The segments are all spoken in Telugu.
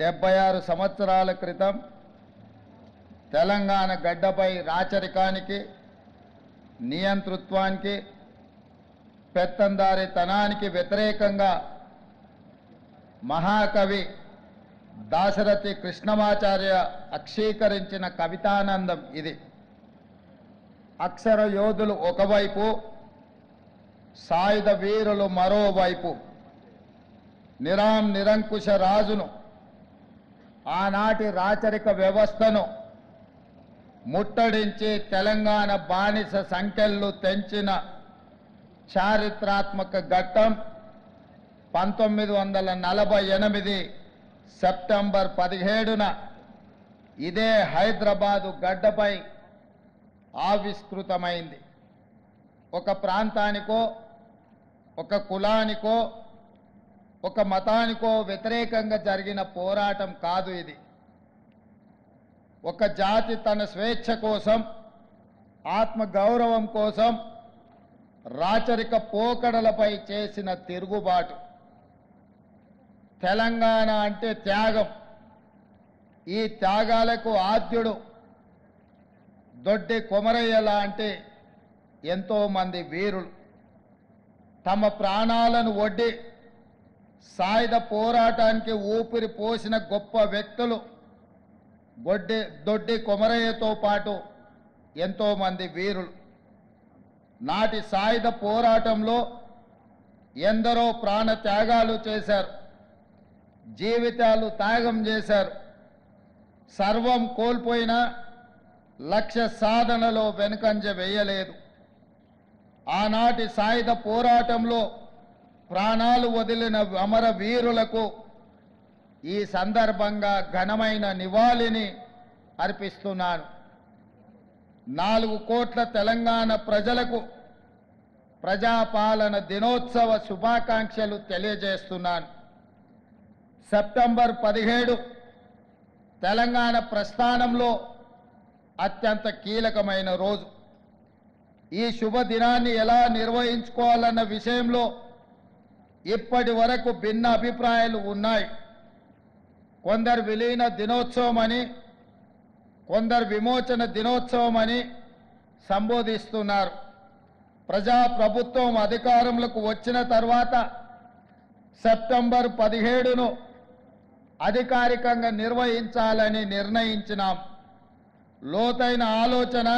డెబ్బై ఆరు సంవత్సరాల క్రితం తెలంగాణ గడ్డపై రాచరికానికి నియంతృత్వానికి పెత్తందారితనానికి వ్యతిరేకంగా మహాకవి దాశరథి కృష్ణమాచార్య అక్షీకరించిన కవితానందం ఇది అక్షర యోధులు ఒకవైపు సాయుధ వీరులు మరోవైపు నిరాం నిరంకుశ రాజును ఆనాటి రాచరిక వ్యవస్థను ముట్టడించి తెలంగాణ బానిస సంఖ్యలు తెంచిన చారిత్రాత్మక ఘట్టం పంతొమ్మిది వందల నలభై ఎనిమిది సెప్టెంబర్ పదిహేడున ఇదే హైదరాబాదు గడ్డపై ఆవిష్కృతమైంది ఒక ప్రాంతానికో ఒక కులానికో ఒక మతానికో వ్యతిరేకంగా జరిగిన పోరాటం కాదు ఇది ఒక జాతి తన స్వేచ్ఛ కోసం ఆత్మ గౌరవం కోసం రాచరిక పోకడలపై చేసిన తిరుగుబాటు తెలంగాణ అంటే త్యాగం ఈ త్యాగాలకు ఆద్యుడు దొడ్డి కొమరయ్య లాంటి ఎంతోమంది వీరులు తమ ప్రాణాలను ఒడ్డి సాయుధ పోరాటానికి ఊపిరి పోసిన గొప్ప వ్యక్తులు గొడ్డి దొడ్డి కొమరయ్యతో పాటు ఎంతోమంది వీరులు నాటి సాయుధ పోరాటంలో ఎందరో ప్రాణ త్యాగాలు చేశారు జీవితాలు త్యాగం చేశారు సర్వం కోల్పోయిన లక్ష్య సాధనలో వెనుకంజ వేయలేదు ఆనాటి సాయుధ పోరాటంలో ప్రాణాలు వదిలిన అమర వీరులకు ఈ సందర్భంగా ఘనమైన నివాళిని అర్పిస్తున్నాను నాలుగు కోట్ల తెలంగాణ ప్రజలకు ప్రజాపాలన దినోత్సవ శుభాకాంక్షలు తెలియజేస్తున్నాను సెప్టెంబర్ పదిహేడు తెలంగాణ ప్రస్థానంలో అత్యంత కీలకమైన రోజు ఈ శుభదినాన్ని ఎలా నిర్వహించుకోవాలన్న విషయంలో ఇప్పటి వరకు భిన్న అభిప్రాయాలు ఉన్నాయి కొందరు విలీన దినోత్సవం అని కొందరు విమోచన దినోత్సవం అని సంబోధిస్తున్నారు ప్రజా ప్రభుత్వం అధికారంలోకి వచ్చిన తర్వాత సెప్టెంబర్ పదిహేడును అధికారికంగా నిర్వహించాలని నిర్ణయించినాం లోతైన ఆలోచన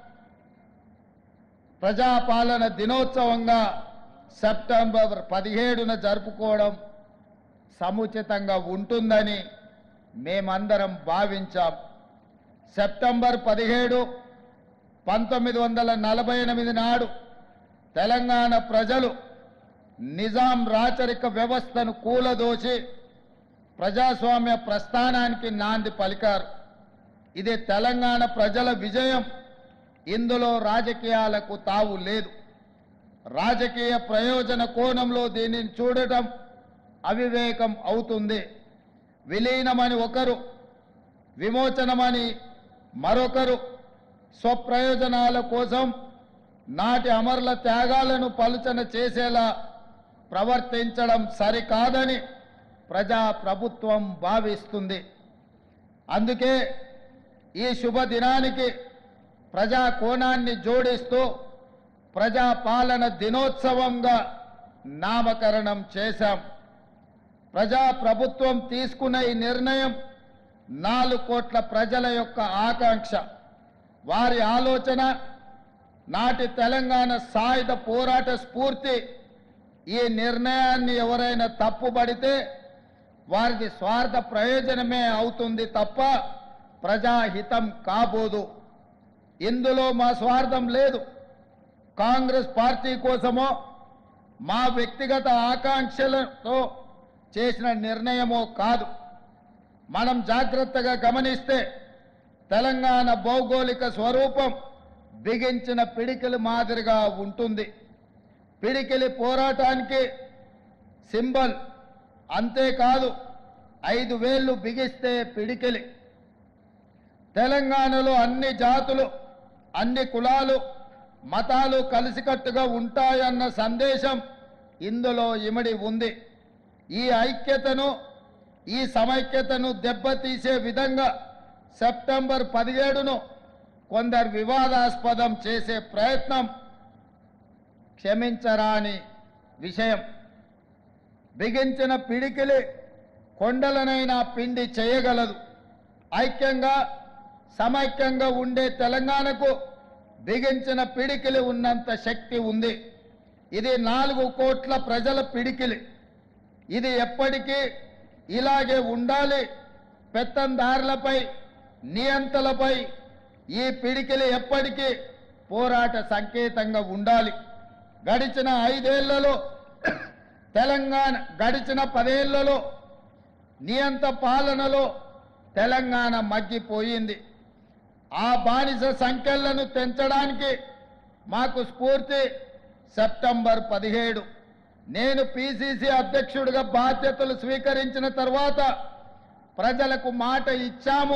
ప్రజాపాలన దినోత్సవంగా సెప్టెంబర్ పదిహేడున జరుపుకోవడం సముచితంగా ఉంటుందని మేమందరం భావించాం సెప్టెంబర్ పదిహేడు పంతొమ్మిది వందల నలభై ఎనిమిది నాడు తెలంగాణ ప్రజలు నిజాం రాచరిక వ్యవస్థను కూలదోసి ప్రజాస్వామ్య ప్రస్థానానికి నాంది పలికారు ఇది తెలంగాణ ప్రజల విజయం ఇందులో రాజకీయాలకు తావు లేదు రాజకీయ ప్రయోజన కోణంలో దీనిని చూడటం అవివేకం అవుతుంది విలీనమని ఒకరు విమోచనమని మరొకరు స్వప్రయోజనాల కోసం నాటి అమరుల త్యాగాలను పలుచన చేసేలా ప్రవర్తించడం సరికాదని ప్రజా ప్రభుత్వం భావిస్తుంది అందుకే ఈ శుభదినానికి ప్రజా కోణాన్ని జోడిస్తూ ప్రజా పాలన దినోత్సవంగా నామకరణం చేశాం ప్రజా ప్రభుత్వం తీసుకున్న ఈ నిర్ణయం నాలుగు కోట్ల ప్రజల యొక్క ఆకాంక్ష వారి ఆలోచన నాటి తెలంగాణ సాయుధ పోరాట స్ఫూర్తి ఈ నిర్ణయాన్ని ఎవరైనా తప్పుపడితే వారిది స్వార్థ ప్రయోజనమే అవుతుంది తప్ప ప్రజాహితం కాబోదు ఇందులో మా స్వార్థం లేదు కాంగ్రెస్ పార్టీ కోసమో మా వ్యక్తిగత ఆకాంక్షలతో చేసిన నిర్ణయమో కాదు మనం జాగ్రత్తగా గమనిస్తే తెలంగాణ భౌగోళిక స్వరూపం బిగించిన పిడికిలి మాదిరిగా ఉంటుంది పిడికిలి పోరాటానికి సింబల్ అంతేకాదు ఐదు వేళ్ళు బిగిస్తే పిడికిలి తెలంగాణలో అన్ని జాతులు అన్ని కులాలు మతాలు కలిసికట్టుగా ఉంటాయన్న సందేశం ఇందులో ఇమిడి ఉంది ఈ ఐక్యతను ఈ సమైక్యతను దెబ్బతీసే విధంగా సెప్టెంబర్ పదిహేడును కొందరు వివాదాస్పదం చేసే ప్రయత్నం క్షమించరాని విషయం బిగించిన పిడికిలి కొండలనైనా పిండి చేయగలదు ఐక్యంగా సమైక్యంగా ఉండే తెలంగాణకు బిగించిన పిడికిలి ఉన్నంత శక్తి ఉంది ఇది నాలుగు కోట్ల ప్రజల పిడికిలి ఇది ఎప్పటికీ ఇలాగే ఉండాలి పెత్తందారులపై నియంతలపై ఈ పిడికిలి ఎప్పటికీ పోరాట సంకేతంగా ఉండాలి గడిచిన ఐదేళ్లలో తెలంగాణ గడిచిన పదేళ్లలో నియంత పాలనలో తెలంగాణ మగ్గిపోయింది ఆ బానిస సంఖ్యలను తెంచడానికి మాకు స్ఫూర్తి సెప్టెంబర్ పదిహేడు నేను పిసిసి అధ్యక్షుడిగా బాధ్యతలు స్వీకరించిన తర్వాత ప్రజలకు మాట ఇచ్చాము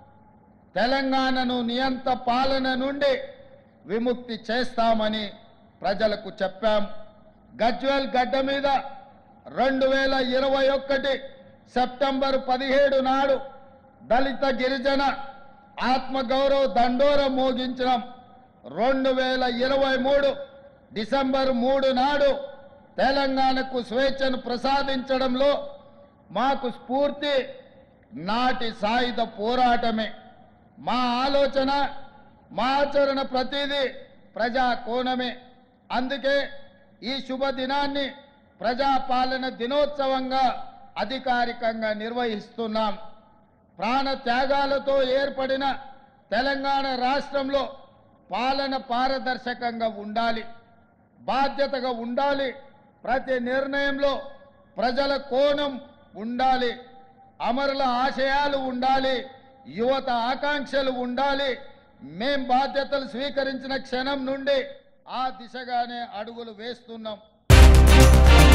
తెలంగాణను నియంత పాలన నుండి విముక్తి చేస్తామని ప్రజలకు చెప్పాం గజ్వేల్ గడ్డ మీద రెండు వేల ఇరవై ఒకటి సెప్టెంబర్ పదిహేడు నాడు దళిత గిరిజన ఆత్మగౌరవ దండోర మోగించడం రెండు వేల ఇరవై మూడు డిసెంబర్ మూడు నాడు తెలంగాణకు స్వేచ్ఛను ప్రసాదించడంలో మాకు స్ఫూర్తి నాటి సాయుధ పోరాటమే మా ఆలోచన మా ఆచరణ ప్రతిదీ ప్రజా కోణమే అందుకే ఈ శుభదినాన్ని ప్రజాపాలన దినోత్సవంగా అధికారికంగా నిర్వహిస్తున్నాం ప్రాణ త్యాగాలతో ఏర్పడిన తెలంగాణ రాష్ట్రంలో పాలన పారదర్శకంగా ఉండాలి బాధ్యతగా ఉండాలి ప్రతి నిర్ణయంలో ప్రజల కోణం ఉండాలి అమరుల ఆశయాలు ఉండాలి యువత ఆకాంక్షలు ఉండాలి మేం బాధ్యతలు స్వీకరించిన క్షణం నుండి ఆ దిశగానే అడుగులు వేస్తున్నాం